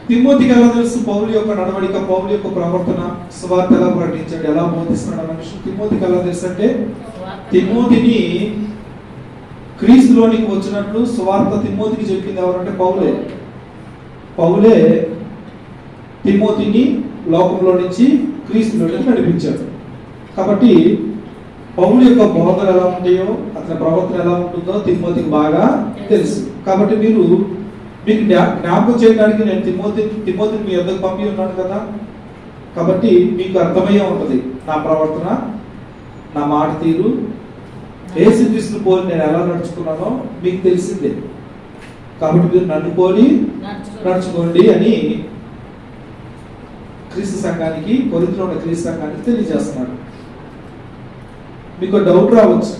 తిమోతికి ఎలా తెలుసు పౌలు యొక్క నడవడిక పౌలు యొక్క ప్రవర్తన సువార్త ఎలా ప్రకటించాడు ఎలా బోధిస్తున్నాడు అన్న విషయం తిమోతికి ఎలా తెలుసు అంటే తిమోతిని క్రీస్తులోనికి వచ్చినట్లు సువార్త తిమోతికి చెప్పింది ఎవరంటే పౌలే పౌలే తిమోతిని లోకంలో నుంచి క్రీస్తులోనికి నడిపించాడు కాబట్టి పౌలు యొక్క బోధన ఎలా ఉంటాయో అతని ప్రవర్తన ఎలా ఉంటుందో తిమోతికి బాగా తెలుసు కాబట్టి మీరు మీకు జ్ఞా- జ్ఞాపకం చేయడానికి నేను తిమోతి తిమోతిని మీ వద్దకు పంపి ఉన్నాను కదా కాబట్టి మీకు అర్థమయ్యే ఉంటుంది నా ప్రవర్తన నా మాట తీరు ఏసుక్రీస్తు పోలి నేను ఎలా నడుచుకున్నానో మీకు తెలిసిందే కాబట్టి మీరు నన్ను పోలి నడుచుకోండి అని క్రీస్తు సంఘానికి కొరింతలో ఉన్న క్రీస్తు సంఘానికి తెలియజేస్తున్నాడు మీకు డౌట్ రావచ్చు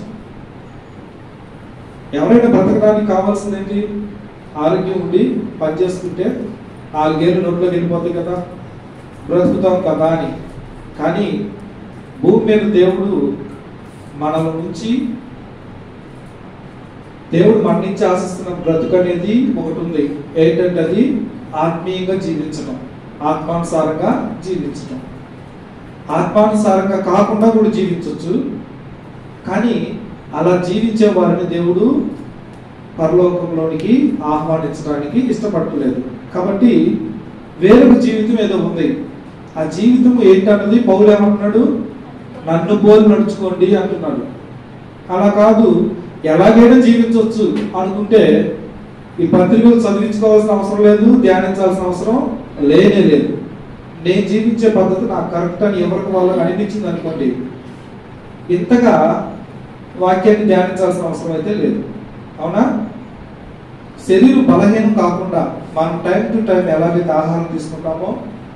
ఎవరైనా బ్రతకడానికి కావాల్సింది ఏంటి ఆరోగ్యం ఉండి పని చేసుకుంటే నాలుగేళ్ళు నోట్లో వెళ్ళిపోతాయి కదా బ్రతుకుతాం కదా అని కానీ భూమి మీద దేవుడు మనల నుంచి దేవుడు మన నుంచి ఆశిస్తున్న బ్రతుకు అనేది ఒకటి ఉంది ఏంటంటే అది ఆత్మీయంగా జీవించడం ఆత్మానుసారంగా జీవించడం ఆత్మానుసారంగా కాకుండా కూడా జీవించవచ్చు కానీ అలా జీవించే వారిని దేవుడు పరలోకంలోనికి ఆహ్వానించడానికి ఇష్టపడలేదు కాబట్టి వేరొక జీవితం ఏదో ఉంది ఆ జీవితం ఏంటన్నది పౌలు ఏమంటున్నాడు నన్ను పోలి నడుచుకోండి అంటున్నాడు అలా కాదు ఎలాగైనా జీవించవచ్చు అనుకుంటే ఈ పత్రికలు చదివించుకోవాల్సిన అవసరం లేదు ధ్యానించాల్సిన అవసరం లేనే లేదు నేను జీవించే పద్ధతి నాకు కరెక్ట్ అని ఎవరికి వాళ్ళకి అనిపించింది అనుకోండి ఇంతగా వాక్యాన్ని ధ్యానించాల్సిన అవసరం అయితే లేదు అవునా శరీరం బలహీనం కాకుండా మనం టైం టు టైం ఎలాగైతే ఆహారం తీసుకుంటామో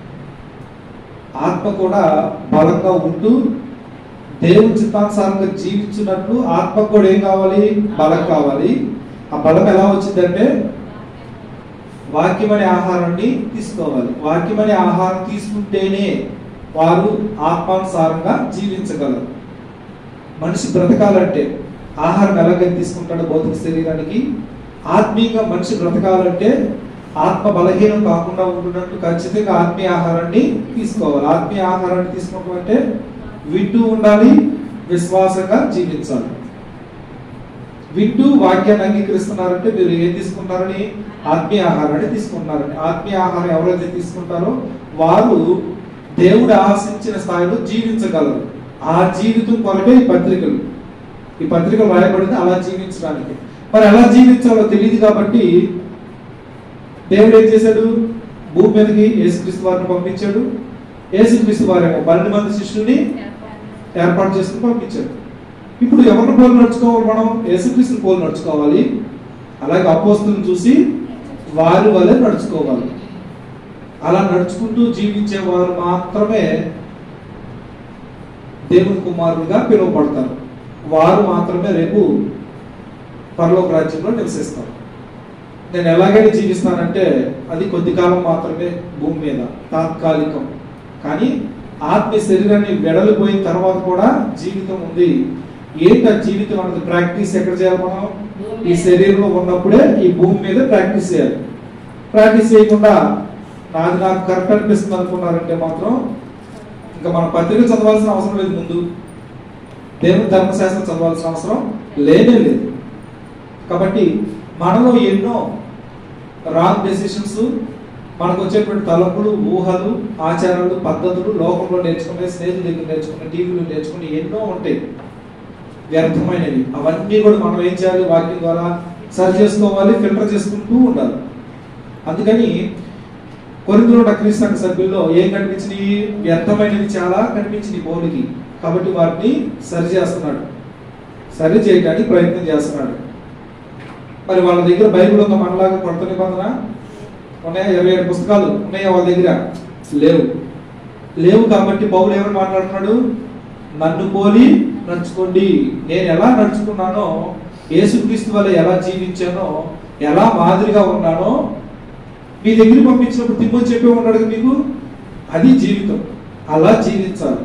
ఆత్మ కూడా బలంగా ఉంటూ దేవుని చిత్తానుసారంగా జీవించినట్లు ఆత్మ కూడా ఏం కావాలి బలం కావాలి ఆ బలం ఎలా వచ్చిందంటే వాక్యం అనే ఆహారాన్ని తీసుకోవాలి వాక్యం అనే ఆహారం తీసుకుంటేనే వారు ఆత్మానుసారంగా జీవించగలరు మనిషి బ్రతకాలంటే ఆహారం ఎలాగైతే తీసుకుంటాడో భౌతిక శరీరానికి ఆత్మీయంగా మనిషి బ్రతకాలంటే ఆత్మ బలహీనం కాకుండా ఉంటున్నట్టు ఖచ్చితంగా ఆత్మీయ ఆహారాన్ని తీసుకోవాలి ఆత్మీయ ఆహారాన్ని తీసుకోవడం అంటే వింటూ ఉండాలి విశ్వాసంగా జీవించాలి వింటూ వాక్యాన్ని అంగీకరిస్తున్నారంటే మీరు ఏం తీసుకుంటారని ఆత్మీయ ఆహారాన్ని తీసుకుంటున్నారని ఆత్మీయ ఆహారం ఎవరైతే తీసుకుంటారో వారు దేవుడు ఆశించిన స్థాయిలో జీవించగలరు ఆ జీవితం కొరకే ఈ పత్రికలు ఈ పత్రికలు రాయబడింది అలా జీవించడానికి మరి ఎలా జీవించాలో తెలియదు కాబట్టి దేవుడు ఏం చేశాడు భూమి మీదకి యేసుక్రీస్తు వారిని పంపించాడు యేసుక్రీస్తు వారేమో పన్నెండు మంది శిష్యుల్ని ఏర్పాటు చేసుకుని పంపించాడు ఇప్పుడు ఎవరిని పోలు నడుచుకోవాలి మనం యేసుక్రీస్తుని పోలు నడుచుకోవాలి అలాగే అపోస్తులను చూసి వారి వలె నడుచుకోవాలి అలా నడుచుకుంటూ జీవించే వారు మాత్రమే దేవుని కుమారులుగా పిలువబడతారు వారు మాత్రమే రేపు పరలోక రాజ్యంలో నివసిస్తారు నేను ఎలాగైనా జీవిస్తానంటే అది కొద్ది కాలం మాత్రమే భూమి మీద తాత్కాలికం కానీ ఆత్మ శరీరాన్ని వెడలిపోయిన తర్వాత కూడా జీవితం ఉంది ఏంటి ఆ జీవితం అన్నది ప్రాక్టీస్ ఎక్కడ చేయాలి మనం ఈ శరీరంలో ఉన్నప్పుడే ఈ భూమి మీద ప్రాక్టీస్ చేయాలి ప్రాక్టీస్ చేయకుండా నాది నాకు కరెక్ట్ అనిపిస్తుంది అనుకున్నారంటే మాత్రం ఇంకా మన పత్రిక చదవాల్సిన అవసరం లేదు ముందు దేవుని ధర్మశాస్త్రం చదవాల్సిన అవసరం లేనే లేదు కాబట్టి మనలో ఎన్నో రాంగ్ డెసిషన్స్ మనకు వచ్చేటువంటి తలపులు ఊహలు ఆచారాలు పద్ధతులు లోకంలో నేర్చుకునే స్నేహితుల దగ్గర నేర్చుకునే టీవీలో నేర్చుకునే ఎన్నో ఉంటాయి వ్యర్థమైనవి అవన్నీ కూడా మనం ఏం చేయాలి వాక్యం ద్వారా సరి చేసుకోవాలి ఫిల్టర్ చేసుకుంటూ ఉండాలి అందుకని కొరిందులో ఉన్న క్రీస్తు సభ్యుల్లో ఏం కనిపించినాయి వ్యర్థమైనవి చాలా కనిపించినాయి పౌలికి కాబట్టి వాటిని సరి చేస్తున్నాడు సరి చేయడానికి ప్రయత్నం చేస్తున్నాడు మరి వాళ్ళ దగ్గర బైబిల్ ఉందా మనలాగా కొత్త నిబంధన ఉన్నాయా ఇరవై ఏడు పుస్తకాలు ఉన్నాయా వాళ్ళ దగ్గర లేవు లేవు కాబట్టి పౌలు ఏమని మాట్లాడుతున్నాడు నన్ను పోలి నడుచుకోండి నేను ఎలా నడుచుకున్నానో యేసుక్రీస్తు వల్ల ఎలా జీవించానో ఎలా మాదిరిగా ఉన్నానో మీ దగ్గర పంపించినప్పుడు తిమ్మో చెప్పే ఉన్నాడు కదా మీకు అది జీవితం అలా జీవించాలి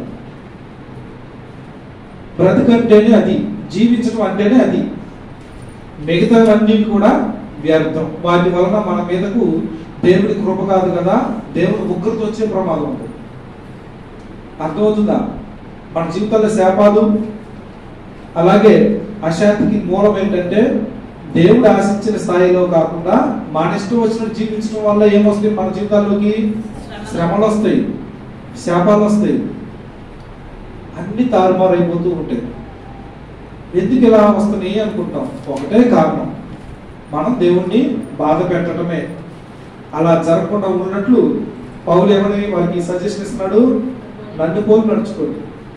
బ్రతకంటేనే అది జీవించడం అంటేనే అది మిగతావన్నీ కూడా వ్యర్థం వాటి వలన మన మీదకు దేవుడి కృప కాదు కదా దేవుడి ఉగ్రత వచ్చే ప్రమాదం ఉంటుంది అర్థమవుతుందా మన జీవితంలో శాపాలు అలాగే అశాంతికి మూలం ఏంటంటే దేవుడు ఆశించిన స్థాయిలో కాకుండా మన ఇష్టం వచ్చినట్టు జీవించడం వల్ల ఏమొస్తాయి మన జీవితాల్లోకి శ్రమలు వస్తాయి శాపాలు వస్తాయి అన్ని తారుమారు అయిపోతూ ఉంటాయి ఎందుకు ఇలా వస్తున్నాయి అనుకుంటాం ఒకటే కారణం మనం దేవుణ్ణి బాధ పెట్టడమే అలా జరగకుండా ఉన్నట్లు పౌలు ఏమని వారికి సజెషన్ ఇస్తున్నాడు నన్ను పోలు నడుచుకోండి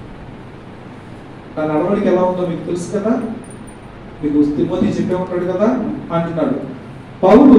నా నడవడికి ఎలా ఉందో మీకు తెలుసు కదా మీకు తిమ్మతి చెప్పే ఉంటాడు కదా అంటున్నాడు పౌలు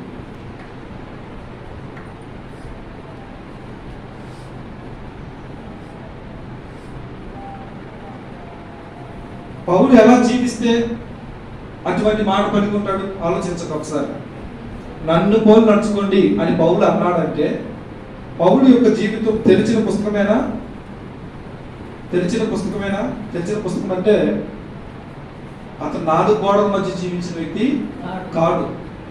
పౌలు ఎలా జీవిస్తే అటువంటి మాట పలికి ఉంటాడు ఆలోచించక ఒకసారి నన్ను పోలు నడుచుకోండి అని పౌలు అన్నాడంటే పౌలు యొక్క జీవితం తెరిచిన పుస్తకమేనా తెరిచిన పుస్తకమేనా తెరిచిన పుస్తకం అంటే అతను నాలుగు గోడల మధ్య జీవించిన వ్యక్తి కాడు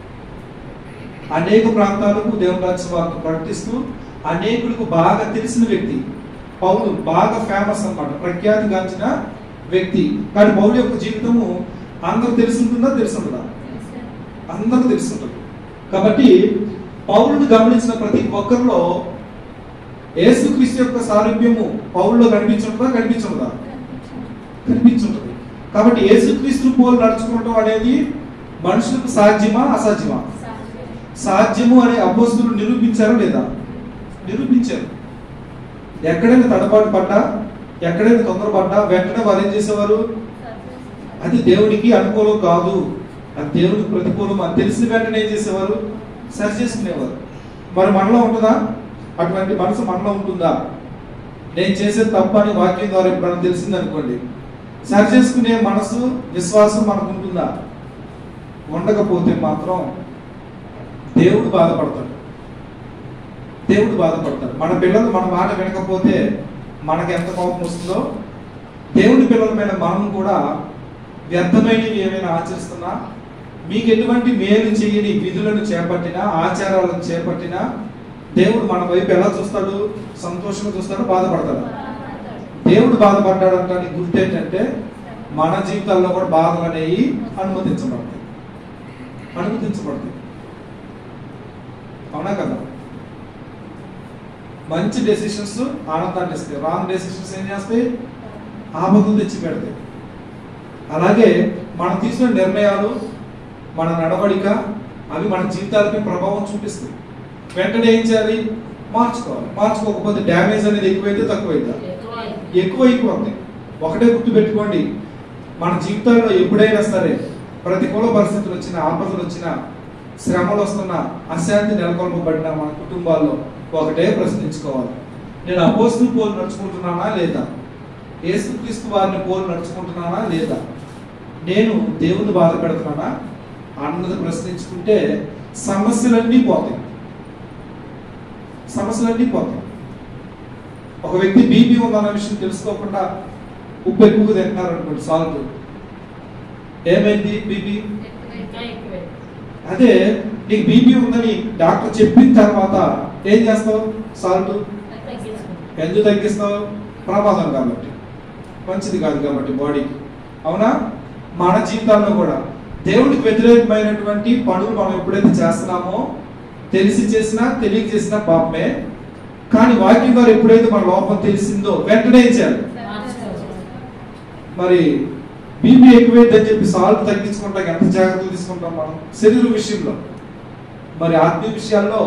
అనేక ప్రాంతాలకు దేవుని రాజ్య వార్త ప్రకటిస్తూ అనేకులకు బాగా తెలిసిన వ్యక్తి పౌలు బాగా ఫేమస్ అన్నమాట ప్రఖ్యాతిగాంచిన వ్యక్తి కానీ పౌలు యొక్క జీవితము అందరూ తెలిసి ఉంటుందా తెలిసి ఉంటుందా అందరూ తెలిసి ఉంటుంది కాబట్టి పౌరుని గమనించిన ప్రతి ఒక్కరిలో యేసుక్రీస్తు యొక్క సారూప్యము పౌరులో కనిపించుంటుందా కనిపించుంటుందా కనిపించుంటుంది కాబట్టి యేసుక్రీస్తు పోలు నడుచుకోవడం అనేది మనుషులకు సాధ్యమా అసాధ్యమా సాధ్యము అనే అపోస్తులు నిరూపించారా లేదా నిరూపించారు ఎక్కడైనా తడబాటు పడ్డా ఎక్కడైనా తొందరపడ్డా వెంటనే వారు ఏం చేసేవారు అది దేవునికి అనుకూలం కాదు అది దేవునికి ప్రతికూలం అని తెలిసిన వెంటనే ఏం చేసేవారు సరి చేసుకునేవారు మరి మనలో ఉంటుందా అటువంటి మనసు మనలో ఉంటుందా నేను చేసేది తప్పు అని వాక్యం ద్వారా ఎప్పుడైనా తెలిసింది అనుకోండి సరి చేసుకునే మనసు విశ్వాసం మనకు ఉంటుందా ఉండకపోతే మాత్రం దేవుడు బాధపడతాడు దేవుడు బాధపడతాడు మన పిల్లలు మన మాట వినకపోతే మనకి ఎంత కోపం వస్తుందో దేవుడి పిల్లల మీద మనం కూడా వ్యర్థమైనవి ఏమైనా ఆచరిస్తున్నా మీకు ఎటువంటి మేలు చేయని విధులను చేపట్టినా ఆచారాలను చేపట్టినా దేవుడు మన వైపు ఎలా చూస్తాడు సంతోషంగా చూస్తాడు బాధపడతాడు దేవుడు బాధపడ్డాడు అంటే గుర్తు ఏంటంటే మన జీవితాల్లో కూడా బాధలు అనేవి అనుమతించబడతాయి అనుమతించబడతాయి అవునా కదా మంచి డెసిషన్స్ ఆనందాన్ని ఇస్తాయి రాంగ్ డెసిషన్స్ ఏం చేస్తాయి ఆపదలు తెచ్చి పెడతాయి అలాగే మనం తీసుకున్న నిర్ణయాలు మన నడవడిక అవి మన జీవితాలపై ప్రభావం చూపిస్తాయి వెంటనే ఏం చేయాలి మార్చుకోవాలి మార్చుకోకపోతే డ్యామేజ్ అనేది ఎక్కువైతే తక్కువైతే ఎక్కువ అయిపోతుంది ఒకటే గుర్తు పెట్టుకోండి మన జీవితాల్లో ఎప్పుడైనా సరే ప్రతికూల పరిస్థితులు వచ్చిన ఆపదలు వచ్చిన శ్రమలు వస్తున్న అశాంతి నెలకొల్పబడిన మన కుటుంబాల్లో ఒకటే ప్రశ్నించుకోవాలి నేను అపోస్తులు పోలు నడుచుకుంటున్నానా లేదా యేసుక్రీస్తు వారిని పోలు నడుచుకుంటున్నానా లేదా నేను దేవుని బాధ పెడుతున్నానా అన్నది ప్రశ్నించుకుంటే సమస్యలన్నీ పోతాయి సమస్యలన్నీ పోతాయి ఒక వ్యక్తి బీపీ ఉందన్న విషయం తెలుసుకోకుండా ఉప్పు ఎక్కువ తింటున్నారు అనుకోండి సాల్ట్ ఏమైంది బీపీ అదే నీకు బీపీ ఉందని డాక్టర్ చెప్పిన తర్వాత ఏం చేస్తావు సాల్ట్ ఎందుకు తగ్గిస్తావు ప్రమాదం కాబట్టి మంచిది కాదు కాబట్టి బాడీకి అవునా మన జీవితాల్లో కూడా దేవుడికి వ్యతిరేకమైనటువంటి పనులు మనం ఎప్పుడైతే చేస్తున్నామో తెలిసి చేసినా తెలియక చేసినా పాపమే కానీ వాక్యం ద్వారా ఎప్పుడైతే మన లోపం తెలిసిందో వెంటనే ఏం చేయాలి మరి బీపీ ఎక్కువైందని చెప్పి సాల్ట్ తగ్గించుకుంటాం ఎంత జాగ్రత్తలు తీసుకుంటాం మనం శరీర విషయంలో మరి ఆత్మీయ విషయాల్లో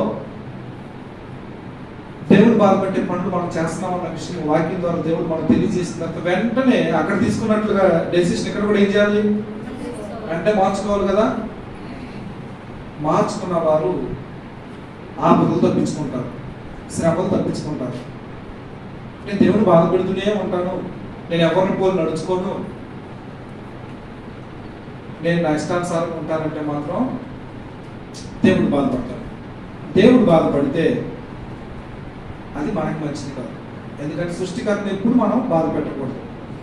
దేవుడు బాధపట్టే పనులు మనం చేస్తున్నామన్న విషయం వాక్యం ద్వారా దేవుడు మనం తెలియజేసిన తర్వాత వెంటనే అక్కడ తీసుకున్నట్లుగా డెసిషన్ ఇక్కడ కూడా ఏం చేయాలి వెంటనే మార్చుకోవాలి కదా మార్చుకున్న వారు ఆపదలు తప్పించుకుంటారు శ్రమలు తప్పించుకుంటారు నేను దేవుని బాధ పెడుతూనే ఉంటాను నేను ఎవరిని పోలు నడుచుకోను నేను నా ఇష్టానుసారం ఉంటానంటే మాత్రం దేవుడు బాధపడతాడు దేవుడు బాధపడితే అది మనకి మంచిది కాదు ఎందుకంటే సృష్టికర్తను ఎప్పుడు మనం బాధ పెట్టకూడదు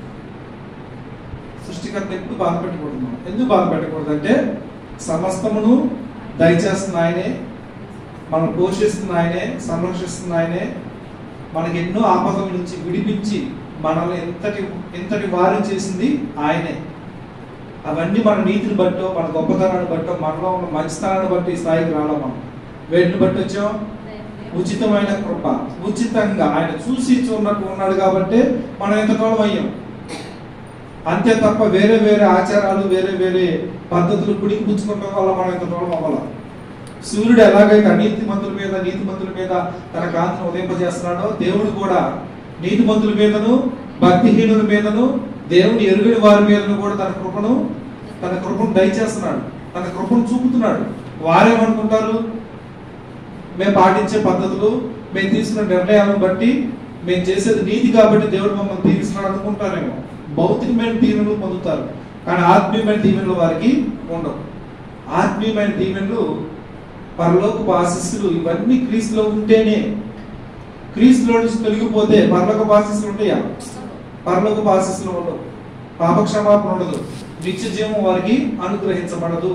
సృష్టికర్త ఎప్పుడు బాధ పెట్టకూడదు మనం ఎందుకు బాధ పెట్టకూడదు అంటే సమస్తమును దయచేస్తున్న ఆయనే మనం పోషిస్తున్న ఆయనే సంరక్షిస్తున్న ఆయనే మనకి ఎన్నో ఆపదల నుంచి విడిపించి మనల్ని ఎంతటి ఎంతటి వారిని చేసింది ఆయనే అవన్నీ మన నీతిని బట్టో మన గొప్పతనాన్ని బట్టో మనలో ఉన్న మంచితనాన్ని బట్టి ఈ స్థాయికి రాలో మనం వేటిని బట్టి వచ్చాం ఉచితమైన కృప ఉచితంగా ఆయన చూసి చూడనట్టు ఉన్నాడు కాబట్టి మనం ఎంతకాలం అయ్యాం అంతే తప్ప వేరే వేరే ఆచారాలు వేరే వేరే పద్ధతులు పుడికి పుచ్చుకోవడం వల్ల మనం ఎంతకాలం అవ్వాలి సూర్యుడు ఎలాగైతే అనీతి మంతుల మీద నీతి మంతుల మీద తన కాంతిని ఉదయింపజేస్తున్నాడో దేవుడు కూడా నీతి మంతుల మీదను భక్తిహీనుల మీదను దేవుని ఎరుగని వారి మీదను కూడా తన కృపను తన కృపను దయచేస్తున్నాడు తన కృపను చూపుతున్నాడు వారేమనుకుంటారు మేము పాటించే పద్ధతులు మేము తీసుకున్న నిర్ణయాలను బట్టి మేము చేసేది నీతి కాబట్టి దేవుడు మమ్మల్ని దీవిస్తున్నాడు అనుకుంటారేమో భౌతికమైన దీవెనలు పొందుతారు కానీ ఆత్మీయమైన దీవెనలు వారికి ఉండవు ఆత్మీయమైన దీవెనలు పరలోకపు ఆశీస్సులు ఇవన్నీ క్రీస్తులో ఉంటేనే క్రీస్తులో నుంచి తొలగిపోతే పరలోకపు ఆశీస్సులు ఉంటాయా పరలోకపు ఆశీస్సులు ఉండవు పాపక్షమాపణ ఉండదు నిత్య జీవం వారికి అనుగ్రహించబడదు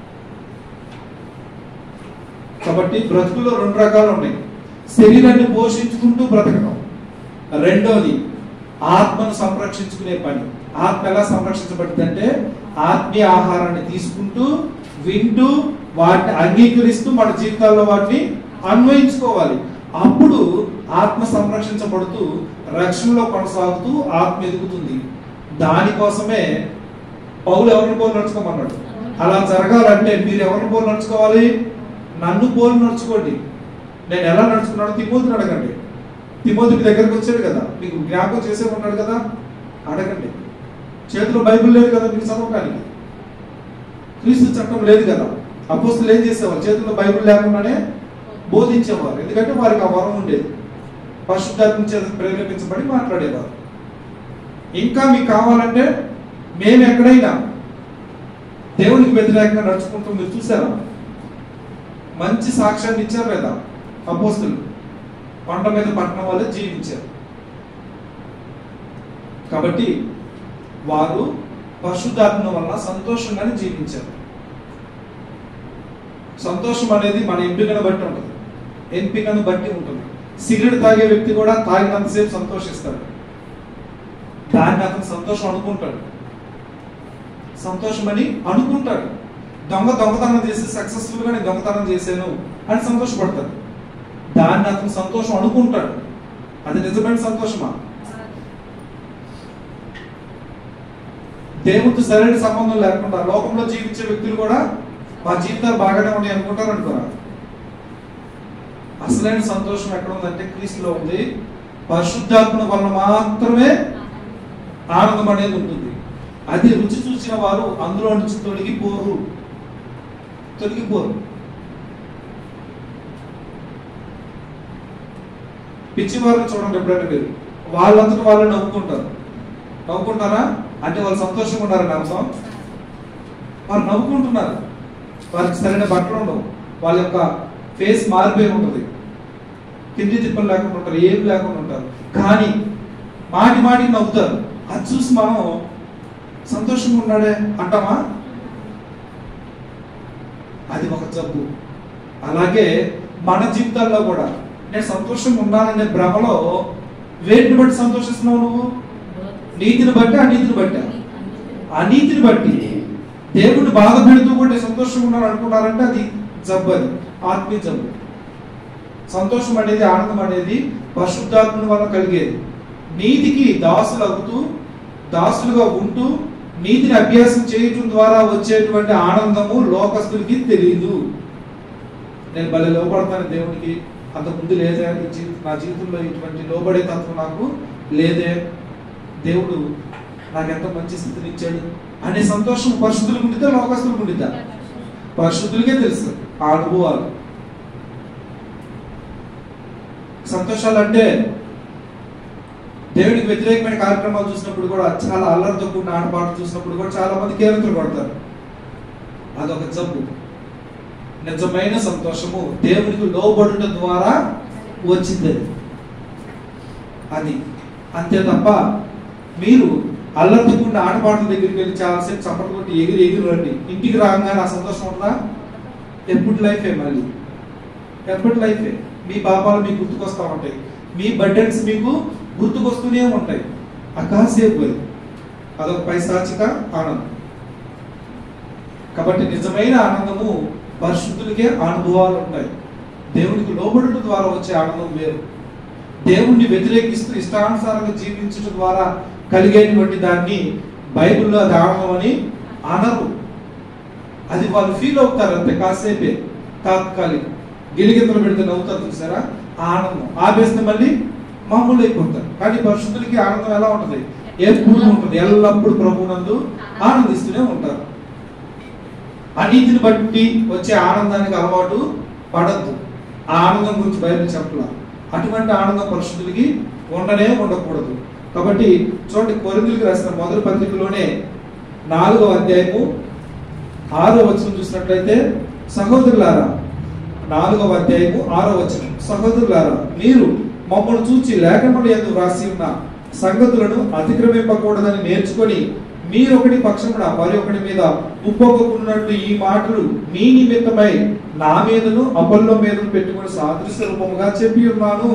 కాబట్టి బ్రతుకులో రెండు రకాలు ఉన్నాయి శరీరాన్ని పోషించుకుంటూ బ్రతకడం రెండోది ఆత్మను సంరక్షించుకునే పని ఆత్మ ఎలా సంరక్షించబడుతుంది అంటే ఆత్మీయ ఆహారాన్ని తీసుకుంటూ వింటూ వాటిని అంగీకరిస్తూ మన జీవితాల్లో వాటిని అన్వయించుకోవాలి అప్పుడు ఆత్మ సంరక్షించబడుతూ రక్షణలో కొనసాగుతూ ఆత్మ ఎదుగుతుంది దానికోసమే పౌలు ఎవరిని పోలు నడుచుకోమన్నాడు అలా జరగాలంటే మీరు ఎవరిని పోలు నడుచుకోవాలి నన్ను పోలు నడుచుకోండి నేను ఎలా నడుచుకున్నాడో తిమోతిని అడగండి తిమోతి మీ దగ్గరకు వచ్చాడు కదా మీకు జ్ఞాపకం చేసే ఉన్నాడు కదా అడగండి చేతిలో బైబిల్ లేదు కదా మీకు చదవడానికి క్రీస్తు చట్టం లేదు కదా అపోస్తులు ఏం చేసేవారు చేతిలో బైబిల్ లేకుండానే బోధించేవారు ఎందుకంటే వారికి ఆ వరం ఉండేది పరిశుద్ధాత్మ చేత ప్రేరేపించబడి మాట్లాడేవారు ఇంకా మీకు కావాలంటే మేము ఎక్కడైనా దేవునికి వ్యతిరేకంగా నడుచుకుంటూ మీరు చూసారా మంచి సాక్ష్యాన్ని ఇచ్చారు లేదా అపోస్తులు కొండ మీద పట్టణం వల్ల జీవించారు కాబట్టి వారు పరిశుద్ధాత్మ వల్ల సంతోషంగానే జీవించారు సంతోషం అనేది మన ఎంపికను బట్టి ఉంటుంది ఎంపికను బట్టి ఉంటుంది సిగరెట్ తాగే వ్యక్తి కూడా తాగినంతసేపు సంతోషిస్తాడు దాన్ని అతను సంతోషం అనుకుంటాడు సంతోషం అని అనుకుంటాడు దొంగ దొంగతనం చేసి సక్సెస్ఫుల్ గా నేను దొంగతనం చేశాను అని సంతోషపడతాడు దాన్ని అతను సంతోషం అనుకుంటాడు అది నిజమైన సంతోషమా దేవుడితో సరైన సంబంధం లేకుండా లోకంలో జీవించే వ్యక్తులు కూడా మా జీవితాలు బాగానే ఉన్నాయి అనుకుంటారు అనుకోరా అసలైన సంతోషం ఎక్కడ ఉందంటే క్రీస్తులో ఉంది పరిశుద్ధాత్మ వలన మాత్రమే ఆనందం అనేది ఉంటుంది అది రుచి చూసిన వారు అందులో నుంచి తొలగిపోరు తొలగిపోరు పిచ్చి వారిని చూడండి ఎప్పుడైనా మీరు వాళ్ళంతటి వాళ్ళు నవ్వుకుంటారు నవ్వుకుంటారా అంటే వాళ్ళు సంతోషంగా ఉన్నారని అర్థం వారు నవ్వుకుంటున్నారు వారికి సరైన బట్టలు ఉండవు వాళ్ళ యొక్క ఫేస్ మారిపోయి ఉంటుంది కింది తిప్పలు లేకుండా ఉంటారు ఏం లేకుండా ఉంటారు కానీ మాటి మాటికి నవ్వుతారు అది చూసి మనం సంతోషంగా ఉన్నాడే అంటామా అది ఒక జబ్బు అలాగే మన జీవితాల్లో కూడా నేను సంతోషంగా ఉన్నాననే భ్రమలో వేటిని బట్టి సంతోషిస్తున్నావు నువ్వు నీతిని బట్టి అనీతిని బట్టి అనీతిని బట్టి దేవుడిని బాధ పెడుతూ కూడా నేను సంతోషంగా ఉన్నాను అనుకున్నారంటే అది జబ్బు అది ఆత్మీయ జబ్బు సంతోషం అనేది ఆనందం అనేది పరిశుద్ధాత్మ వల్ల కలిగేది నీతికి దాసులు అవుతూ దాసులుగా ఉంటూ నీతిని అభ్యాసం చేయటం ద్వారా వచ్చేటువంటి ఆనందము లోకస్తులకి తెలియదు నేను భలే లోపడతాను దేవునికి అంత ముందు లేదే ఈ జీవిత నా జీవితంలో ఇటువంటి లోబడే తత్వం నాకు లేదే దేవుడు నాకు ఎంత మంచి స్థితిని ఇచ్చాడు అనే సంతోషం పరిశుద్ధులకు ఉండిద్దా లోకస్తులకు ఉండిద్దా పరిశుద్ధులకే తెలుసు ఆ అనుభవాలు సంతోషాలు అంటే దేవుడికి వ్యతిరేకమైన కార్యక్రమాలు చూసినప్పుడు కూడా చాలా అల్లరితో కూడిన ఆటపాటలు చూసినప్పుడు కూడా చాలా మంది కేరింతలు కొడతారు అదొక జబ్బు నిజమైన సంతోషము దేవునికి లోబడుట ద్వారా వచ్చింది అది. అది అంతే తప్ప మీరు అల్లరితో కూడిన ఆటపాటల దగ్గరికి వెళ్ళి చాలాసేపు చప్పట్లు కొట్టి ఎగిరి ఎగిరి రండి ఇంటికి రాగానే ఆ సంతోషం ఉంటుందా ఎప్పుడు లైఫే మళ్ళీ ఎప్పటి లైఫే మీ పాపాలు మీకు గుర్తుకొస్తా ఉంటాయి మీ బడ్డెన్స్ మీకు గుర్తుకొస్తూనే ఉంటాయి అకాసేపు అది అదొక పైశాచిక ఆనందం కాబట్టి నిజమైన ఆనందము పరిశుద్ధులకే అనుభవాలు ఉంటాయి దేవునికి లోబడటం ద్వారా వచ్చే ఆనందం వేరు దేవుణ్ణి వ్యతిరేకిస్తూ ఇష్టానుసారంగా జీవించడం ద్వారా కలిగేటువంటి దాన్ని బైబిల్లో అది ఆనందం అని అనరు అది వాళ్ళు ఫీల్ అవుతారు అంతే కాసేపే తాత్కాలిక గిలిగింతలు పెడితే నవ్వుతారు చూసారా ఆ ఆనందం ఆపేస్తే మళ్ళీ మామూలు అయిపోతారు కానీ పరిశుద్ధులకి ఆనందం ఎలా ఉంటుంది ఎప్పుడు ఉంటుంది ఎల్లప్పుడు ప్రభునందు ఆనందిస్తూనే ఉంటారు అనీతిని బట్టి వచ్చే ఆనందానికి అలవాటు పడద్దు ఆ ఆనందం గురించి బైబిల్ చెప్పలా అటువంటి ఆనందం పరిశుద్ధులకి ఉండనే ఉండకూడదు కాబట్టి చూడండి కొరిందులకి రాసిన మొదటి పత్రికలోనే నాలుగవ అధ్యాయము ఆరో వచనం చూసినట్లయితే సహోదరులారా నాలుగవ అధ్యాయము ఆరో వచనం సహోదరులారా మీరు మమ్మల్ని చూచి లేఖములు ఎందు వ్రాసి ఉన్న సంగతులను అతిక్రమింపకూడదని నేర్చుకొని మీరొకటి పక్షమున మరి ఒకటి మీద ఉప్పొక్కున్నట్లు ఈ మాటలు మీ నిమిత్తమై నా మీదను అపల్లో మీదను పెట్టుకుని సాదృశ్య రూపముగా చెప్పి ఉన్నాను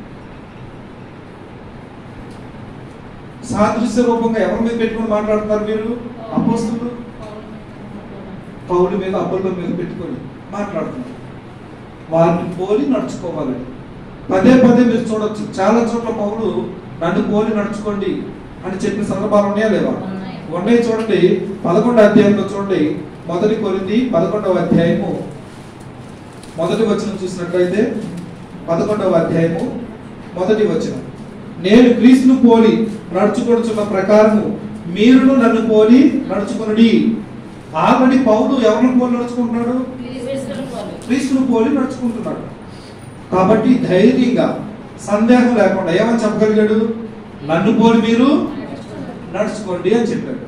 సాదృశ్య రూపంగా ఎవరి మీద పెట్టుకుని మాట్లాడుతున్నారు మీరు అపోస్తులు పౌలు మీద అబ్బుల మీద పెట్టుకొని మాట్లాడుతున్నారు వారిని పోలి నడుచుకోవాలని పదే పదే మీరు చూడొచ్చు చాలా చోట్ల పౌలు నన్ను పోలి నడుచుకోండి అని చెప్పిన సందర్భాలు ఉన్నాయా లేవా ఉన్నాయి. ఉన్నాయి చూడండి పదకొండో అధ్యాయంలో చూడండి మొదటి కొరింది పదకొండవ అధ్యాయము మొదటి వచనం చూసినట్లయితే పదకొండవ అధ్యాయము మొదటి వచనం నేను క్రీస్తును పోలి నడుచుకొనుచున్న ప్రకారము మీరును నన్ను పోలి నడుచుకొనుడి ఆల్రెడీ పౌలు ఎవరిని పోలి నడుచుకుంటున్నాడు క్రీస్తును పోలి నడుచుకుంటున్నాడు కాబట్టి ధైర్యంగా సందేహం లేకుండా ఏమని చెప్పగలిగాడు నన్ను పోలి మీరు నడుచుకోండి అని చెప్పాడు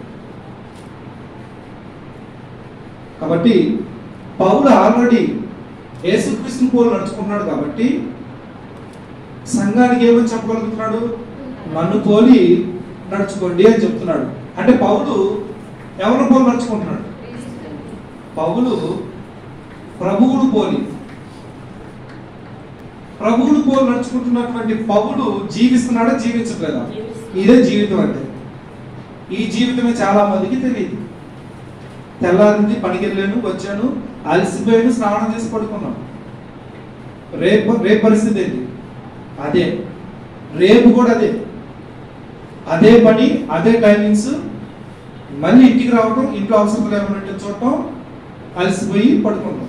కాబట్టి పౌలు ఆల్రెడీ యేసుక్రీస్తుని పోలి నడుచుకుంటున్నాడు కాబట్టి సంఘానికి ఏమని చెప్పగలుగుతున్నాడు నన్ను పోలి నడుచుకోండి అని చెప్తున్నాడు అంటే పౌలు ఎవరిని పోలి నడుచుకుంటున్నాడు పౌలు ప్రభువును పోలి ప్రభువును పోలి నడుచుకుంటున్నటువంటి పౌలు జీవిస్తున్నాడా జీవించట్లేదా ఇదే జీవితం అంటే ఈ జీవితమే చాలా మందికి తెలియదు తెల్లారింది పనికి వెళ్ళాను వచ్చాను అలసిపోయాను స్నానం చేసి పడుకున్నాను రేపు రేపు పరిస్థితి ఏంటి అదే రేపు కూడా అదే అదే పని అదే టైమింగ్స్ మళ్ళీ ఇంటికి రావటం ఇంట్లో అవసరం లేకుండా చూడటం అలసిపోయి పడుకుంటాం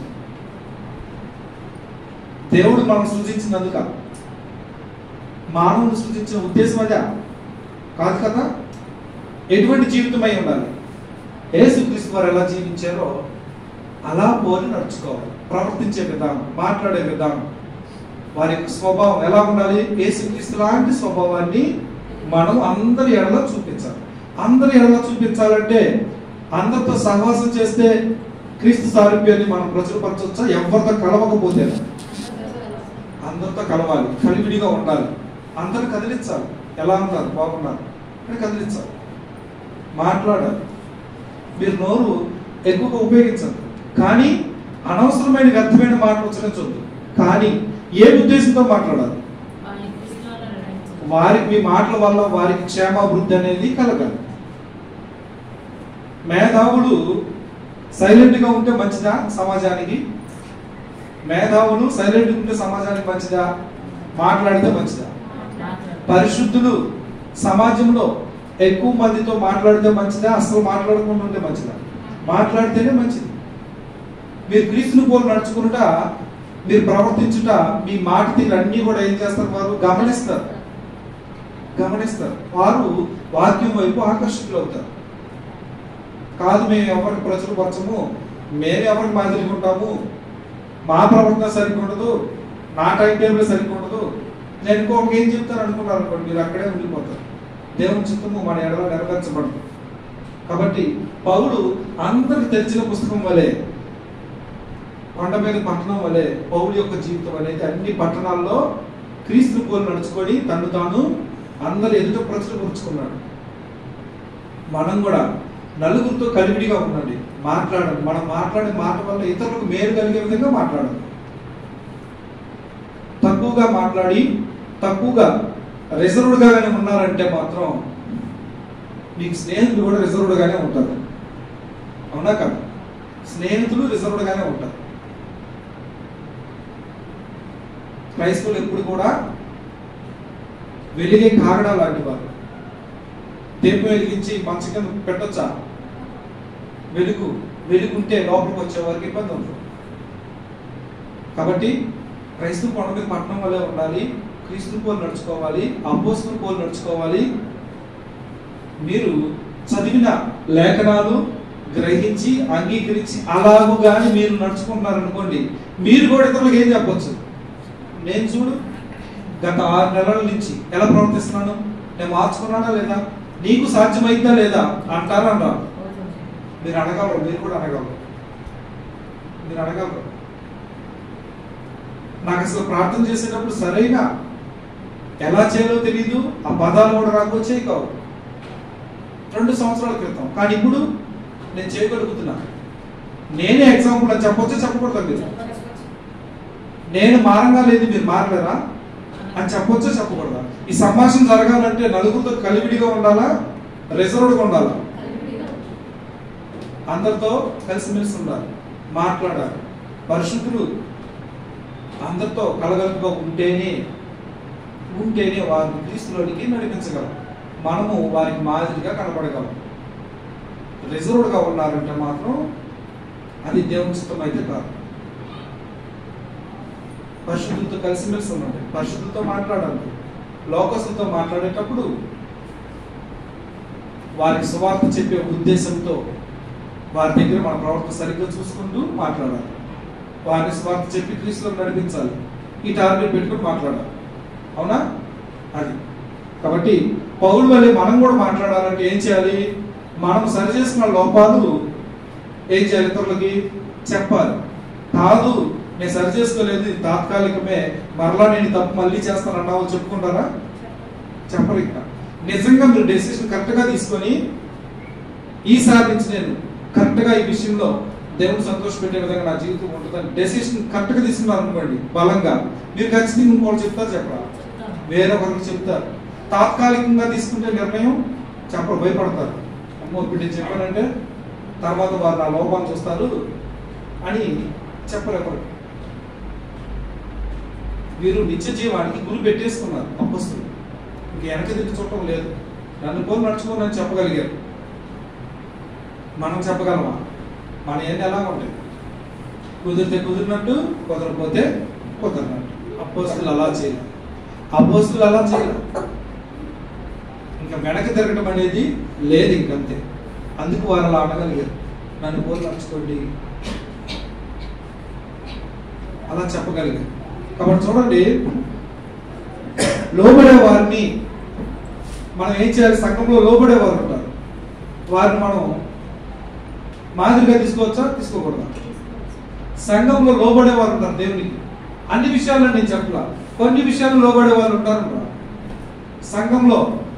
దేవుడు మనం సృజించినందుక మానవుని సృజించిన ఉద్దేశం అదే కాదు కదా ఎటువంటి జీవితం అయి ఉండాలి యేసుక్రీస్తు వారు ఎలా జీవించారో అలా పోలి నడుచుకోవాలి ప్రవర్తించే విధానం మాట్లాడే విధానం వారి యొక్క స్వభావం ఎలా ఉండాలి యేసుక్రీస్తు లాంటి స్వభావాన్ని మనం అందరి ఎడల చూపించాలి అందరి ఎడల చూపించాలంటే అందరితో సహవాసం చేస్తే క్రీస్తు సారూప్యాన్ని మనం ప్రచురపరచవచ్చా ఎవరితో కలవకపోతే అందరితో కలవాలి కలివిడిగా ఉండాలి అందరు కదిలించాలి ఎలా ఉన్నారు బాగున్నారు అని కదిలించాలి మాట్లాడాలి మీరు నోరు ఎక్కువగా ఉపయోగించండి కానీ అనవసరమైన వ్యర్థమైన మాటలు ఉచ్చరించొద్దు కానీ ఏ ఉద్దేశంతో మాట్లాడాలి వారికి మీ మాటల వల్ల వారికి క్షేమాభివృద్ధి అనేది కలగాలి మేధావులు సైలెంట్ గా ఉంటే మంచిదా సమాజానికి మేధావులు సైలెంట్ ఉంటే సమాజానికి మంచిదా మాట్లాడితే మంచిదా పరిశుద్ధులు సమాజంలో ఎక్కువ మందితో మాట్లాడితే మంచిదా అసలు మాట్లాడకుండా ఉంటే మంచిదా మాట్లాడితేనే మంచిది మీరు క్రీస్తుని పోలు నడుచుకునుట మీరు ప్రవర్తించుట మీ మాట తీరు అన్ని కూడా ఏం చేస్తారు వారు గమనిస్తారు గమనిస్తారు వారు వాక్యం వైపు ఆకర్షితులు అవుతారు కాదు మేము ఎవరికి ప్రచురపరచము మేము ఎవరికి మాదిరిగా ఉంటాము మా ప్రవర్తన సరిగ్గా ఉండదు నా టైం టేబుల్ సరిగ్గా ఉండదు నేను ఇంకొక ఏం చెప్తాను అనుకున్నారు అనుకోండి మీరు అక్కడే ఉండిపోతారు దేవుని చిత్తము మన ఎడల నెరవేర్చబడదు కాబట్టి పౌలు అందరికి తెలిసిన పుస్తకం వలె కొండ మీద పట్టణం వలె పౌలు యొక్క జీవితం అనేది అన్ని పట్టణాల్లో క్రీస్తు పోలు నడుచుకొని తను తాను అందరు ఎదుట ప్రచురపరుచుకున్నాడు మనం కూడా నలుగురితో కలివిడిగా ఉండండి మాట్లాడండి మనం మాట్లాడే మాట వల్ల ఇతరులకు మేలు కలిగే విధంగా మాట్లాడండి తక్కువగా మాట్లాడి తక్కువగా రిజర్వ్డ్ గానే ఉన్నారంటే మాత్రం మీకు స్నేహితులు కూడా రిజర్వ్డ్ గానే ఉంటారు అవునా కదా స్నేహితులు రిజర్వ్డ్ గానే ఉంటారు క్రైస్తవులు ఎప్పుడు కూడా వెలిగే కాగడా లాంటి వారు దీపం వెలిగించి మంచ కింద పెట్టొచ్చా వెలుగు వెలుగుంటే లోపలికి వచ్చే వారికి ఇబ్బంది ఉంటుంది కాబట్టి క్రైస్తవ కొండ మీద పట్టణం వల్లే ఉండాలి క్రీస్తు పోలు నడుచుకోవాలి అపోస్తుల పోలు నడుచుకోవాలి మీరు చదివిన లేఖనాలు గ్రహించి అంగీకరించి అలాగు కానీ మీరు నడుచుకుంటున్నారనుకోండి మీరు కూడా ఇతరులకు ఏం చెప్పొచ్చు నేను చూడు గత ఆరు నెలల నుంచి ఎలా ప్రవర్తిస్తున్నాను నేను మార్చుకున్నానా లేదా నీకు సాధ్యమైందా లేదా అంటారా అనరా మీరు అడగలరు మీరు కూడా అడగలరు మీరు అడగలరు నాకు అసలు ప్రార్థన చేసేటప్పుడు సరైన ఎలా చేయాలో తెలియదు ఆ పదాలు కూడా నాకు వచ్చేవి కావు రెండు సంవత్సరాల క్రితం కానీ ఇప్పుడు నేను చేయగలుగుతున్నా నేనే ఎగ్జాంపుల్ అని చెప్పొచ్చా చెప్పకూడదు మీరు నేను మారంగా లేదు మీరు మారలేరా అని చెప్పొచ్చా చెప్పకూడదా ఈ సంభాషణ జరగాలంటే నలుగురితో కలివిడిగా ఉండాలా రిజర్వ్డ్గా ఉండాలా అందరితో కలిసిమెలిసి ఉండాలి మాట్లాడాలి పరిశుద్ధులు అందరితో కలగలుపుగా ఉంటేనే ఉంటేనే వారిని క్రీస్తులోనికి నడిపించగలం మనము వారికి మాదిరిగా కనపడగలం రిజర్వ్డ్గా ఉన్నారంటే మాత్రం అది దేవుని చిత్తం అయితే కాదు పరిశుద్ధులతో కలిసిమెలిసి ఉండండి పరిశుద్ధులతో మాట్లాడాలి లోకస్తులతో మాట్లాడేటప్పుడు వారికి సువార్త చెప్పే ఉద్దేశంతో వారి దగ్గర మన ప్రవర్తన సరిగ్గా చూసుకుంటూ మాట్లాడాలి వారిని స్వార్థ చెప్పి క్రీస్తులో నడిపించాలి ఈ టార్గెట్ పెట్టుకుని మాట్లాడాలి అవునా అది కాబట్టి పౌరు వల్లే మనం కూడా మాట్లాడాలంటే ఏం చేయాలి మనం సరి చేసుకున్న లోపాలు ఏం చేయాలి ఇతరులకి చెప్పాలి కాదు నేను సరి చేసుకోలేదు ఇది తాత్కాలికమే మరలా నేను ఈ తప్పు మళ్ళీ చేస్తాను అన్నావు చెప్పుకుంటారా చెప్పరు ఇంకా నిజంగా మీరు డెసిషన్ కరెక్ట్గా తీసుకొని ఈసారి నుంచి నేను కరెక్ట్గా ఈ విషయంలో దేవుని సంతోషపెట్టే విధంగా నా జీవితం ఉంటుందని డెసిషన్ కరెక్ట్గా తీసుకున్నారు అనుకోండి బలంగా మీరు ఖచ్చితంగా ఇంకోటి చెప్తారు చెప్పరా వేరే ఒకరికి చెప్తారు తాత్కాలికంగా తీసుకుంటే నిర్ణయం చెప్పరు భయపడతారు అమ్మో ఇప్పుడు నేను చెప్పానంటే తర్వాత వారు నా లోపాన్ని చూస్తారు అని చెప్పరు ఎవరు వీరు నిత్య జీవానికి గురి పెట్టేసుకున్నారు అప్పస్తులు ఇంక వెనక తిరిగి చూడటం లేదు నన్ను పోలు నడుచుకోనని చెప్పగలిగారు మనం చెప్పగలమా మన ఏంటి ఎలా ఉంటాయి కుదిరితే కుదిరినట్టు కుదరకపోతే కుదరనట్టు అపోస్తులు అలా చేయాలి అపోస్తులు అలా చేయాలి ఇంకా వెనక తిరగడం అనేది లేదు ఇంకంతే అందుకు వారు అలా అనగలిగారు నన్ను పోలు నడుచుకోండి అలా చెప్పగలిగారు కాబట్టి చూడండి లోబడే వారిని మనం ఏం చేయాలి సంఘంలో లోబడే వారు ఉంటారు వారిని మనం మాదిరిగా తీసుకోవచ్చా తీసుకోకూడదా సంఘంలో లోబడే వారు ఉంటారు దేవునికి అన్ని విషయాల్లో నేను చెప్పలా కొన్ని విషయాలు లోబడే వాళ్ళు ఉంటారు అన్నమాట. సంఘంలో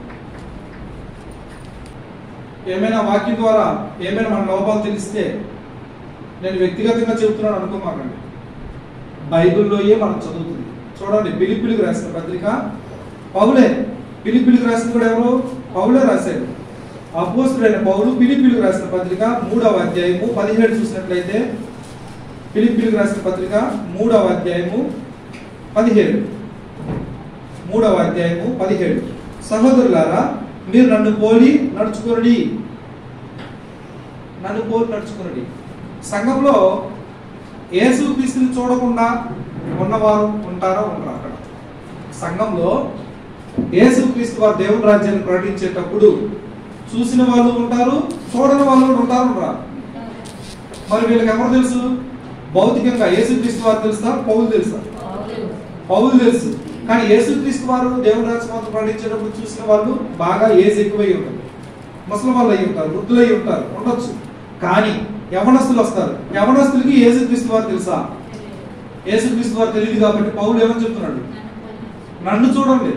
ఏమైనా వాక్యం ద్వారా ఏమైనా మన లోపాలు తెలిస్తే నేను వ్యక్తిగతంగా చెబుతున్నాను అనుకోమాకండి బైబిల్లోయే మనం చదువుతుంది చూడండి పిలిపిలికి రాసిన పత్రిక పౌలే పిలిపిలికి రాసింది కూడా ఎవరు పౌలే రాశాడు అపోస్తుడైన పౌలు పిలిపిలికి రాసిన పత్రిక మూడవ అధ్యాయము పదిహేడు చూసినట్లయితే పిలిపిలికి రాసిన పత్రిక మూడవ అధ్యాయము పదిహేడు మూడవ అధ్యాయము పదిహేడు సహోదరులారా మీరు నన్ను పోలి నడుచుకునడి నన్ను పోలి నడుచుకునడి సంఘంలో యేసు క్రీస్తుని చూడకుండా ఉన్నవారు ఉంటారో ఉండరు అక్కడ సంఘంలో యేసు క్రీస్తు వారు దేవుని రాజ్యాన్ని ప్రకటించేటప్పుడు చూసిన వాళ్ళు ఉంటారు చూడని వాళ్ళు కూడా ఉంటారు ఉండరా మరి వీళ్ళకి ఎవరు తెలుసు భౌతికంగా యేసు క్రీస్తు వారు తెలుసా పౌలు తెలుసా పౌలు తెలుసు కానీ యేసుక్రీస్తు వారు దేవుని రాజ్యమాత ప్రకటించేటప్పుడు చూసిన వాళ్ళు బాగా ఏజ్ ఎక్కువై ఉంటారు ముసలి వాళ్ళు అయి ఉంటారు వృద్ధులు అయి ఉంటారు ఉండొచ్చు కానీ యవనస్తులు వస్తారు యవనస్తులకి యేసుక్రీస్తు వారు తెలుసా యేసుక్రీస్తు వారు తెలియదు కాబట్టి పౌలు ఏమని చెప్తున్నాడు నన్ను చూడండి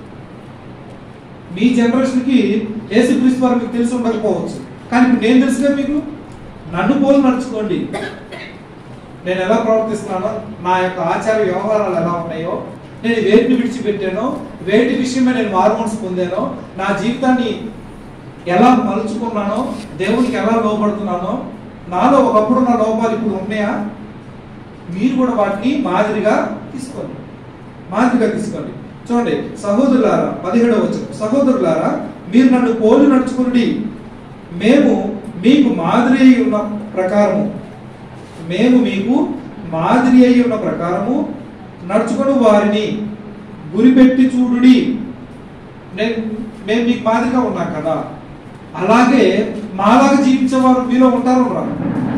మీ జనరేషన్కి యేసుక్రీస్తు వారు మీకు తెలిసి ఉండకపోవచ్చు కానీ ఇప్పుడు నేను తెలుసుగా మీకు నన్ను పోలు నడుచుకోండి నేను ఎలా ప్రవర్తిస్తున్నానో నా యొక్క ఆచార వ్యవహారాలు ఎలా ఉన్నాయో నేను వేటిని విడిచిపెట్టానో వేటి విషయమే నేను మారుమనసు పొందానో నా జీవితాన్ని ఎలా మలుచుకున్నానో దేవునికి ఎలా లోపడుతున్నానో నాలో ఒకప్పుడు నా లోపాలు ఇప్పుడు ఉన్నాయా మీరు కూడా వాటిని మాదిరిగా తీసుకోండి మాదిరిగా తీసుకోండి చూడండి సహోదరులారా పదిహేడవ వచ్చిన సహోదరులారా మీరు నన్ను పోలి నడుచుకుని మేము మీకు మాదిరి అయి ఉన్న ప్రకారము మేము మీకు మాదిరి అయి ఉన్న ప్రకారము నడుచుకుని వారిని గురిపెట్టి చూడుడి నేను మేము మీకు మాదిరిగా ఉన్నాం కదా అలాగే మాలాగా జీవించేవారు మీలో ఉంటారు రారు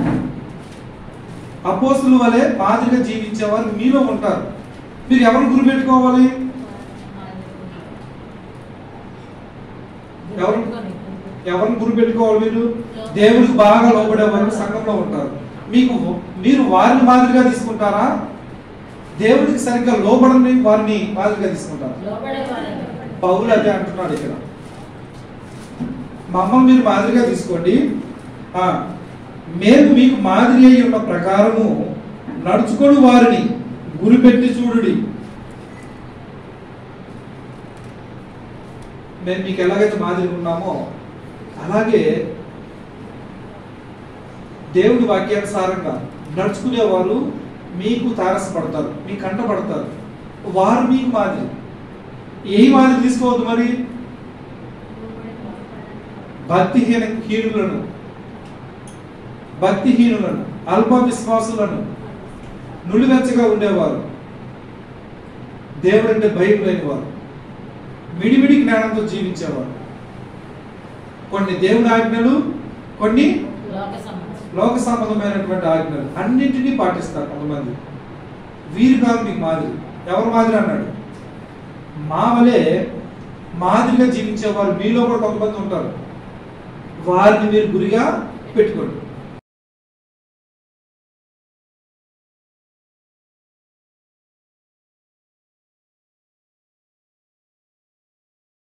అపోస్తుల వలె మాదిరిగా జీవించేవారు మీలో ఉంటారు మీరు ఎవరిని గురిపెట్టుకోవాలి ఎవరు ఎవరిని గురిపెట్టుకోవాలి మీరు దేవుడికి బాగా లోబడే వారు సంఘంలో ఉంటారు మీకు మీరు వారిని మాదిరిగా తీసుకుంటారా దేవుడికి సరిగ్గా లోబడని వారిని మాదిరిగా తీసుకుంటారా పౌలు అదే అంటున్నాడు ఇక్కడ మమ్మల్ని మీరు మాదిరిగా తీసుకోండి ఆ, మేము మీకు మాదిరి అయి ఉన్న ప్రకారము నడుచుకొని వారిని గురిపెట్టి చూడుడి మేము మీకు ఎలాగైతే మాదిరి ఉన్నామో అలాగే దేవుడి వాక్యానుసారంగా నడుచుకునేవారు మీకు తారసపడతారు మీ కంట పడతారు వారు మీకు మాదిరి ఏ మాదిరి తీసుకోవద్దు మరి భక్తిహీన హీనులను భక్తిహీనులను అల్ప విశ్వాసులను నులివెచ్చగా ఉండేవారు దేవుడు అంటే భయం లేని వారు మిడిమిడి జ్ఞానంతో జీవించేవారు కొన్ని దేవుని ఆజ్ఞలు కొన్ని లోక సంబంధమైనటువంటి ఆజ్ఞలు అన్నింటినీ పాటిస్తారు కొంతమంది వీరు కాదు మీకు మాదిరి ఎవరు మాదిరి అన్నాడు మా వలె మాదిరిగా జీవించేవారు మీలో కూడా కొంతమంది ఉంటారు వారిని మీరు గురిగా పెట్టుకోండి